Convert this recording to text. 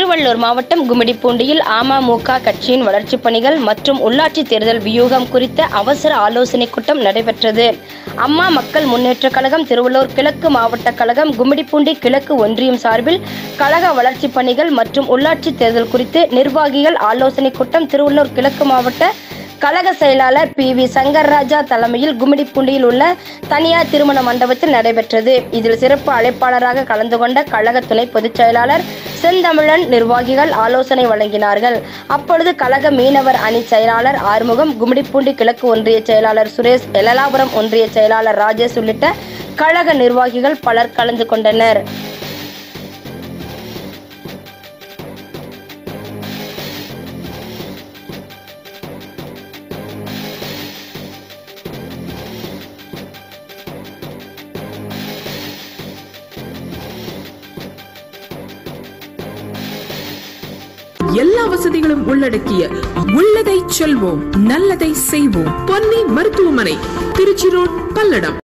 திருவள்ளூர் மாவட்டம் கும்மிடிப்பூண்டியில் அமமுக கட்சியின் வளர்ச்சிப் பணிகள் மற்றும் உள்ளாட்சி தேர்தல் வியூகம் குறித்த அவசர ஆலோசனைக் கூட்டம் நடைபெற்றது அம்மா மக்கள் முன்னேற்றக் கழகம் திருவள்ளூர் கிழக்கு மாவட்ட கழகம் கும்மிடிப்பூண்டி கிழக்கு ஒன்றியம் சார்பில் கழக வளர்ச்சிப் பணிகள் மற்றும் உள்ளாட்சி தேர்தல் குறித்து நிர்வாகிகள் ஆலோசனைக் கூட்டம் திருவள்ளூர் கிழக்கு மாவட்ட கழக செயலாளர் பி வி சங்கர்ராஜா தலைமையில் கும்மிடிப்பூண்டியில் உள்ள தனியார் திருமண மண்டபத்தில் நடைபெற்றது இதில் சிறப்பு அழைப்பாளராக கலந்து கொண்ட கழக துணை பொதுச் செயலாளர் செந்தமிழன் நிர்வாகிகள் ஆலோசனை வழங்கினார்கள் அப்பொழுது கழக மீனவர் அணி செயலாளர் ஆறுமுகம் கும்மிடிப்பூண்டி கிழக்கு ஒன்றிய செயலாளர் சுரேஷ் எலலாபுரம் ஒன்றிய செயலாளர் ராஜேஷ் உள்ளிட்ட கழக நிர்வாகிகள் பலர் கலந்து கொண்டனர் எல்லா வசதிகளும் உள்ளடக்கிய உள்ளதை செல்வோம் நல்லதை செய்வோம் பொன்னி மருத்துவமனை திருச்சி ரோட் பல்லடம்